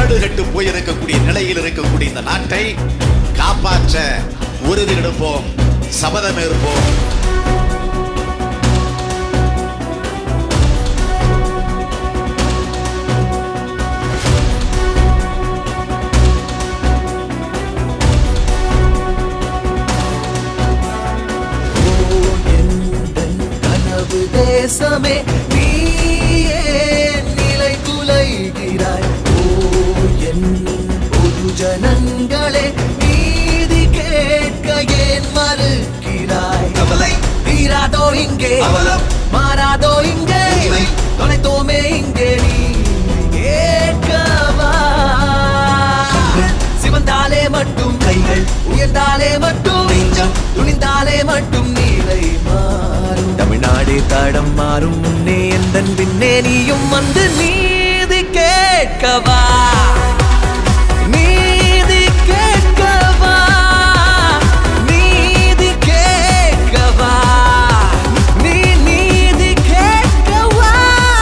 கேடுகட்டு போயிருக்கக்கூடிய நிலையில் இருக்கக்கூடிய இந்த நாட்டை காப்பாற்ற உறுதி எடுப்போம் சபதம் இருப்போம் கனவு தேசமே நீயே நிலை குலைகிறாய் ஓ என் பொது ஜனங்களே நீதி கேட்க ஏன் மறுக்கிறாய் கவலை தீராதோ இங்கே அவலம் மாறாதோ இங்கே தொலைத்தோமே இங்கே நீ கேட்கவா சிவந்தாலே மட்டும் கைகள் உயர்ந்தாலே மட்டும் நெஞ்சம் துணிந்தாலே மட்டும் நீலை மாறும் தமிழ்நாடே தடம் மாறும் முன்னே எந்தன் பின்னே நீயும் வந்து நீதி கேட்கவா நீதி கேட்கவா நீதி கேட்கவா நீ நீதி கேட்கவா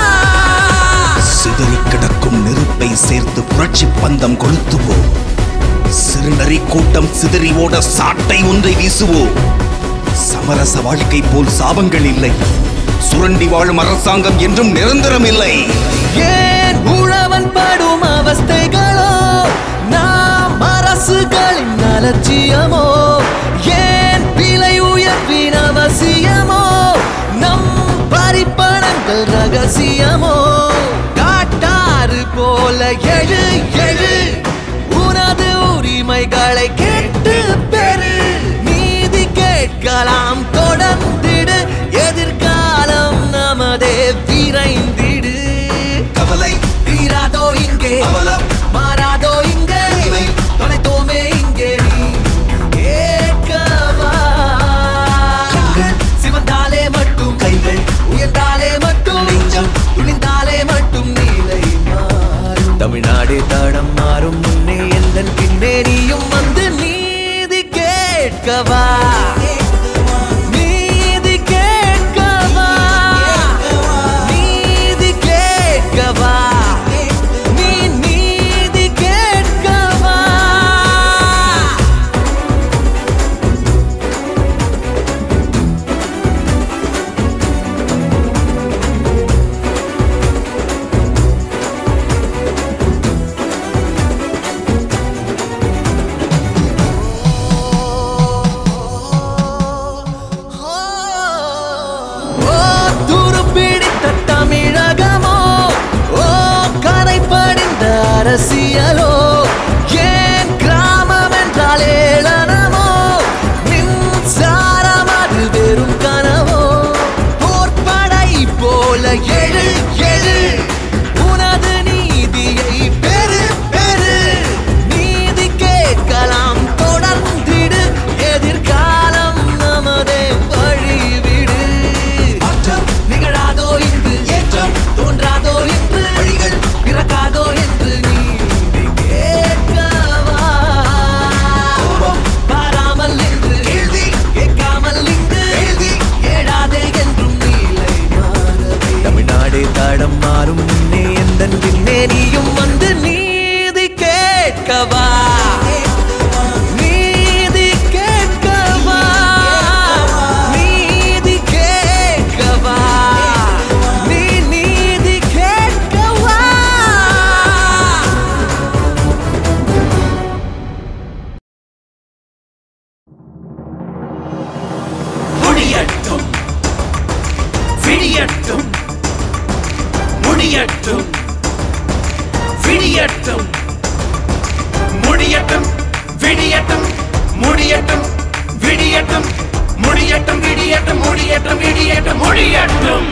சிதறி கிடக்கும் நெருப்பை சேர்த்து புரட்சி பந்தம் கொளுத்துவோம் சிறுநரி கூட்டம் சிதறி ஓட சாட்டை ஒன்றை வீசுவோம் சமரச வாழ்க்கை போல் சாபங்கள் இல்லை சுரண்டி வாழும் அரசாங்கம் என்றும் நிரந்தரம் இல்லை ஏன் உழவன் படும் அவஸ்தைகளோ நாம் அரசுகளின் அலட்சியமோ ஏன் விலை உயர்வின் அவசியமோ நம் பரிப்பணங்கள் ரகசியமோ காட்டாறு போல எழு எழு உனது உரிமைகளை கேட்டு பெறு நீதி கேட்கலாம் தொடர்ந்திடு எதிர்காலம் நமதே விரைந்திடு கவலை தீராதோ இங்கே அவலம் மாறாதோ இங்கே தொலைத்தோமே இங்கே நீ கேட்கவா சிவந்தாலே மட்டும் கைகள் உயர்ந்தாலே மட்டும் நெஞ்சம் துணிந்தாலே மட்டும் நீலை மாறும் தமிழ்நாடே தடம் மாறும் முன்னே எந்தன் பின்னே நீயும் வந்து நீதி கேட்கவா நீதி கேட்கவா நீதி கேட்கவா நீ நீதி கேட்கவா ஓ துருப்பிடித்த தமிழகமோ ஓ கரை படிந்த அரசியலோ ஏன் கிராமம் என்றால் ஏளனமோ மின்சாரம் அது வெறும் கனவோ போர்ப்படை போல எழு எழு உனது நீதியை பெரு பெரு நீதி கேட்கலாம் தொடர்ந்திடு எதிர்காலம் நமதே வழிவிடு மாற்றம் நிகழாதோ இன்று ஏற்றம் தோன்றாதோ என்று வழிகள் பிறக்காதோ என்று நீதி கேட்கவா கோபம் பாராமல் என்று எழுதி கேட்காமல் இங்கு எழுதி ஏழாதே என்றும் நீலை மாறவே தமிழ்நாடே தடம் மாறும் முன்னே எந்தன் பின்னே நீயும் வந்து நீதி கேட்கவா நீதி கேட்கவா நீதி கேட்கவா நீ நீதி கேட்கவா முடியட்டும் விடியட்டும் முடியட்டும் விடியட்டும் முடியட்டும் விடியட்டும் முடியட்டும் விடியட்டும் முடியட்டும் விடியட்டும் முடியட்டும் விடியட்டும் முடியட்டும்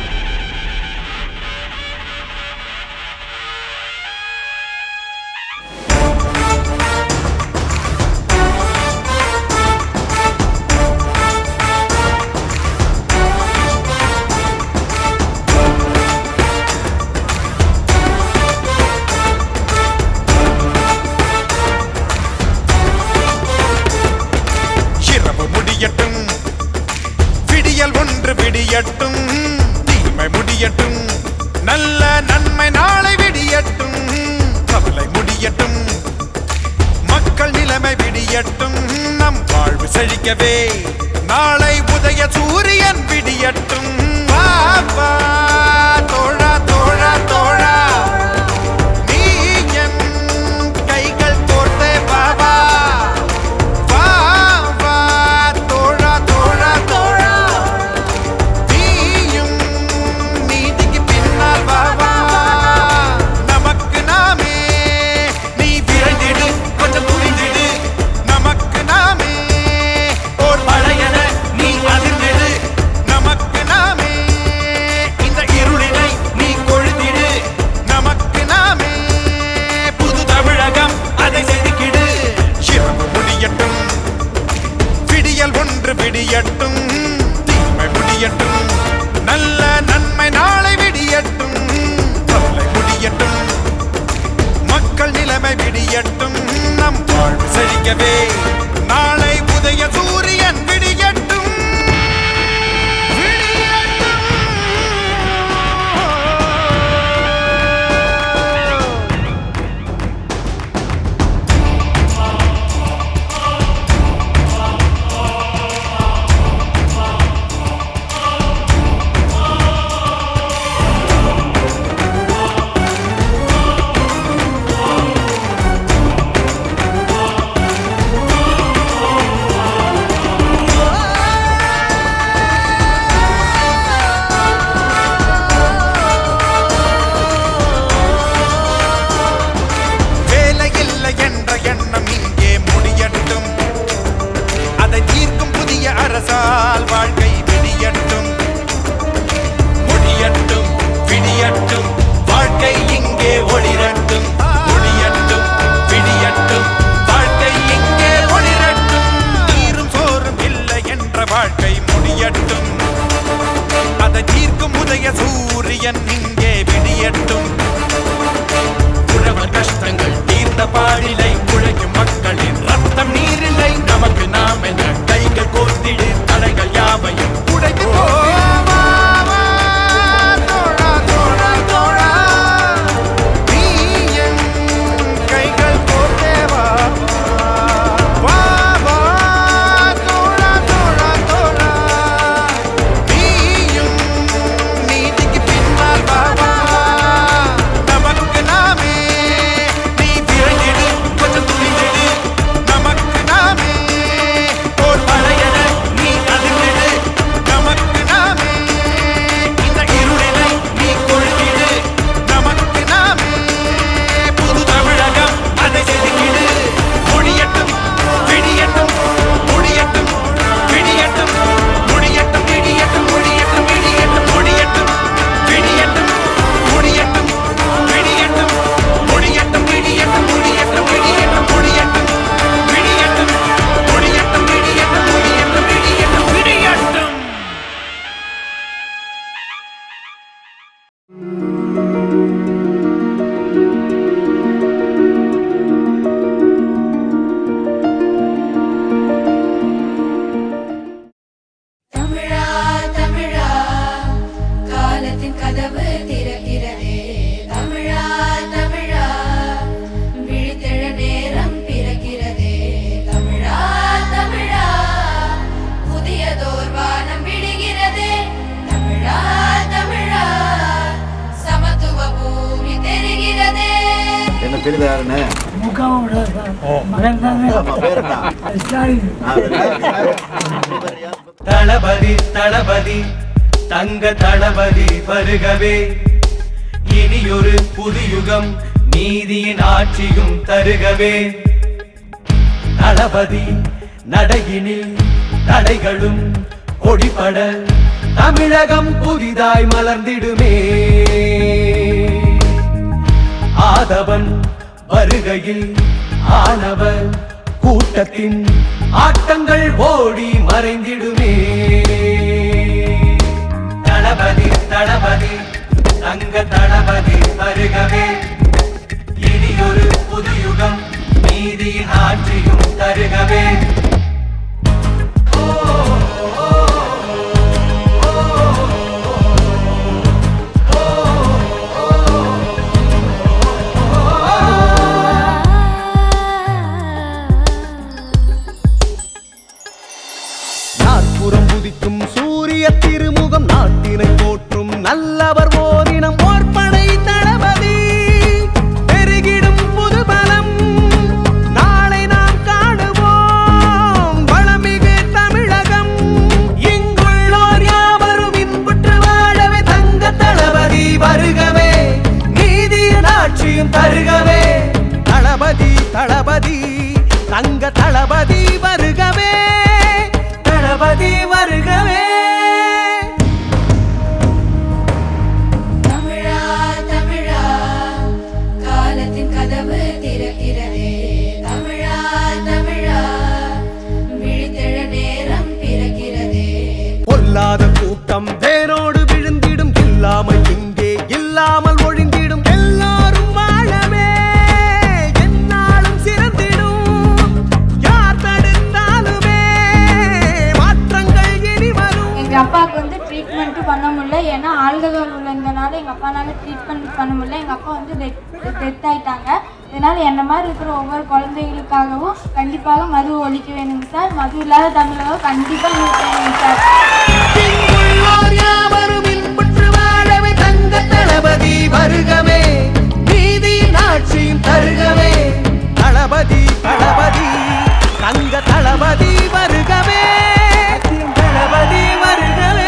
இரவு முடியட்டும் விடியல் ஒன்று விடியட்டும் தீமை முடியட்டும் நல்ல நன்மை நாளை விடியட்டும் கவலை முடி செழிக்கவே நாளை உதய சூரியன் விடியட்டும் வா, வா, தோழா தோழா தோழா நீ என் கைகள் கோர்த்தே வா வா வா வா தோழா தோழா தோழா நீயும் நீதிக்கு பின்னால் வா வா நமக்கு நாமே நீ விரைந்திடு கொஞ்சம் துணிந்திடு நமக்கு நாமே ஓர் பழையன நீ அதிர்ந்திடு நமக்கு நாமே இந்த இருளினை நீ கொழுந்திடு நமக்கு நாமே புது தமிழகம் அதை செதுக்கிடு இரவு முடியட்டும் விடியல் ஒன்று விடியட்டும் தீமை முடியட்டும் நல்ல நன்மை நாளை விடியட்டும் தொல்லை முடியட்டும் மக்கள் நிலைமை விடியட்டும் நம் வாழ்வு செழிக்கவே நாளை உதய சூரியன் விடியட்டும் வேலை இல்லை என்ற எண்ணம் இங்கே முடியட்டும் அதை தீர்க்கும் புதிய அரசால் வாழ்க்கை விடியட்டும் முடியட்டும் விடியட்டும் வாழ்க்கை இங்கே ஒளிரட்டும் முடியட்டும் விடியட்டும் வாழ்க்கை இங்கே ஒளிரட்டும் நீரும் சோறும் இல்லை என்ற வாழ்க்கை முடியட்டும் அதை தீர்க்கும் உதய சூரியன் இங்கே விடியட்டும் உழவர் கஷ்டங்கள் தீர்ந்த பாடிலை உழைக்கும் மக்களின் ரத்தம் நீரில்லை நமக்கு நாம் என கைகள் கோர்த்திடு தடைகள் யாவையும் உடைத்து போ. நீ என் கைகள் கோர்த்தே வா. வா, வா, தோழா, தோழா, தோழா. நீயும் நீதிக்கு பின்னால் வா, வா. நமக்கு நாமே நீ விரைந்திடு கொஞ்சம் துணிந்திடு நமக்கு நாமே ஓர் பழையன நீ அதிர்ந்திடு நமக்கு நாமே இந்த இருளினை நீ கொழுந்திடு நமக்கு நாமே புது தமிழகம் அதை செதுக்கிடு முடியட்டும் விடியட்டும் முடியட்டும் விடியட்டும் முடியட்டும் விடியட்டும் முடியட்டும் விடியட்டும் முடியட்டும் விடியட்டும் முடியட்டும் விடியட்டும் முடியட்டும் விடியட்டும் முடியட்டும் விடியட்டும் முடியட்டும் விடியட்டும் முடியட்டும் விடியட்டும் முடியட்டும் விடியட்டும் விடியட்டும் தமிழா தமிழா காலத்தின் கதவு திறக்கிறதே தமிழா தமிழா விழித்தெழ நேரம் பிறக்கிறதே தமிழா தமிழா புதியதோர் வானம் விடுகிறதே தமிழா தமிழா சமத்துவ பூமி தெரிகிறதே என்ன தெரியுது யாருன்னு ஆமா, பேர் என்ன? தளபதி தளபதி தங்க தளபதி வருகவே இனியொரு புதுயுகம் நீதியின் ஆட்சியும் தருகவே தளபதி நடையினில் தடைகளும் கொடிபட தமிழகம் புதிதாய் மலர்ந்திடுமே ஆதவன் வருகையில் ஆனவர் கூட்டத்தின் ஆட்டங்கள் ஓடி மறைந்திடுமே தளபதி தளபதி தங்க தளபதி வருகவே இனியொரு புதுயுகம் நீதியின் ஆட்சியும் தருகவே தருகவே தளபதி தளபதி தங்க தளபதி வருகவே தளபதி வருகவே தமிழா தமிழா காலத்தின் கதவு திறக்கிறதே தமிழா தமிழா விழித்தெழ நேரம் பிறக்கிறதே பொல்லாத கூட்டம் வேரோடு விழுந்திடும் இல்லாமல் இங்கே இல்லாமல் ஒழிந்திடும் எல்லாரும் வாழவே என்னாலும் சிறந்திடும் யார் தடுத்தாலுமே மாற்றங்கள் இனி வரும் எங்கள் அப்பாவுக்கு வந்து ட்ரீட்மெண்ட்டும் பண்ண முடியல ஏன்னா ஆல்கஹால் உள்ளதுனால எங்கள் அப்பானால ட்ரீட்மெண்ட் பண்ண முடியல எங்கள் அப்பா வந்து டெத் டெத் ஆயிட்டாங்க இதனால் என்ன மாதிரி இருக்கிற ஒவ்வொரு குழந்தைகளுக்காகவும் கண்டிப்பாக மது ஒழிக்க வேணுங்க சார் மது இல்லாத தமிழகம் கண்டிப்பாக இருக்க வேணுங்க சார் இங்குள்ளோர் யாவரும் இன்புற்று வாழவே தங்க தளபதி வருகவே நீதியின் ஆட்சியும் தருகவே தளபதி தளபதி தங்க தளபதி வருகவே தளபதி வருகவே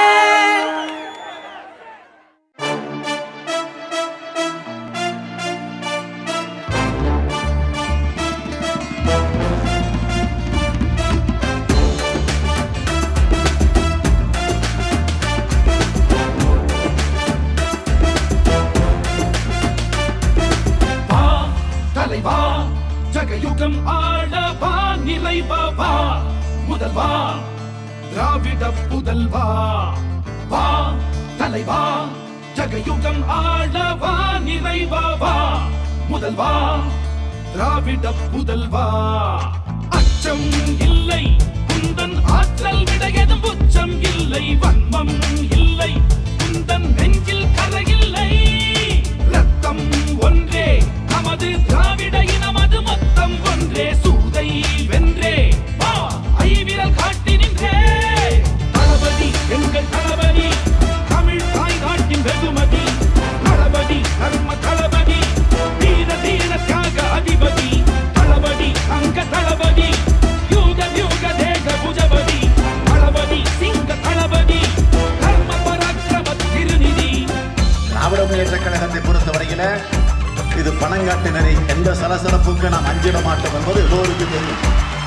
வா தலைவா ஜகயுகம் ஆளவா நிலைவா வா முதல்வா திராவிட புதல்வா வா தலைவா ஜகயுகம் ஆளவா நிறைவா வா முதல்வா திராவிட புதல்வா அச்சம் இல்லை குந்தன் ஆற்றல் விட எதும் உச்சம் இல்லை வன்மம் இல்லை குந்தன் நெஞ்சில் கரையில்லை ரத்தம் ஒன்றே நமது திராவிட இனமது மொத்தம் ஒன்றே சூதை வென்றே வா ஐவிரல் காட்டி நின்றே தளபதி எங்கள் தளபதி தமிழ் தாய் நாட்டின் வெகுமதி தளபதி தர்ம தளபதி தீர தீர தியாக அதிபதி தளபதி அங்க தளபதி யூக யூக தேக புஜபதி தளபதி சிங்க தளபதி தர்ம பராக்கிரம திருநிதி திராவிட முன்னேற்ற கழகத்தை பொறுத்தவரையில இது பணங்காட்டு நெறி எந்த சலசலப்புக்கு நாம் அஞ்சிட மாட்டோம் என்பது எல்லோருக்கும் தெரியும்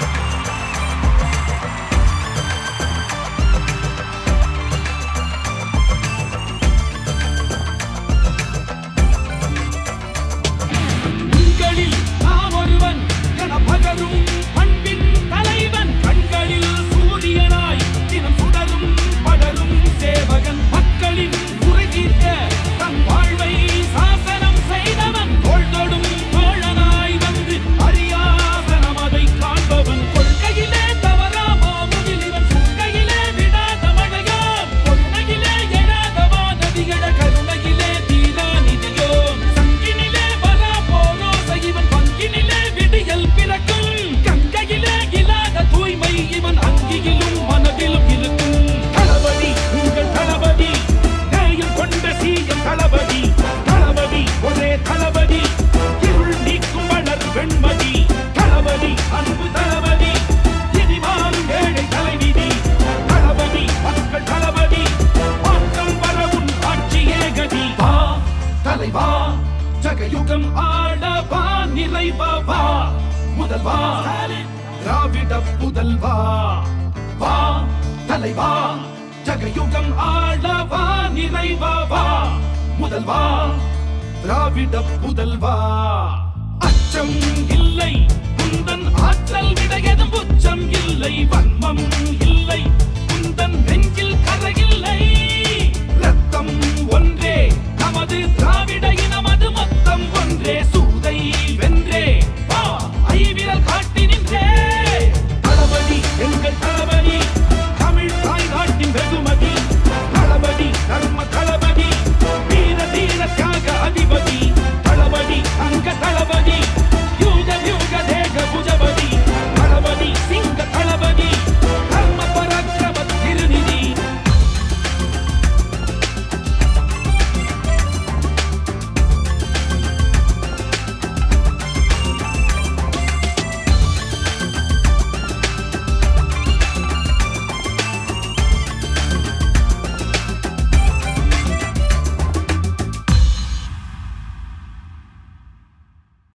உங்களில் நான் ஒருவன் என பகரும் பண்பின் தலைவன் கண்களில் சூரியனாய் தினம் சுடரும் படரும் சேவகன் மக்களின் குறை தீர்க்க தன் வாழ்வை சாசனம் செய்தவன் தோள்தொடும் தோழனாய் வந்து அரியாசனம் அதை காண்பவன் கொள்கையிலே தவறாமா முகிலிவன் சுங்கையிலே விடாத மழையாம் பொன்னையிலே எழாத வானதிகள கருணையிலே தீரா நிதியோ சங்கினிலே வரா போரோ இவன் பங்கினிலே விடியல் பிறக்கும் கங்கையிலே இல்லாத தூய்மை இவன் அங்கியிலும் மனதிலும் இருக்கும் தளபதி உங்கள் தளபதி நேயம் கொண்ட சீயம் தளபதி தளபதி ஒரே தளபதி இருள் நீக்கும் வளர் வெண்மதி தளபதி அன்பு தளபதி இனி மாறும் ஏழை தலைவிதி தளபதி மக்கள் தளபதி மாற்றம் வரவும் ஆட்சியே கதி வா தலைவா ஜகயுகம் ஆளவா நிறைவா வா முதல்வா திராவிட புதல்வா வா தலைவா ஜகயுகம் ஆளவா நிறைவா வா முதல்வா திராவிட புதல்வா அச்சம் இல்லை குந்தன் ஆற்றல் விட எதும் உச்சம் இல்லை வன்மம் இல்லை குந்தன் நெஞ்சில் கரையில்லை ரத்தம் ஒன்றே நமது திராவிட இனமது மொத்தம் ஒன்றே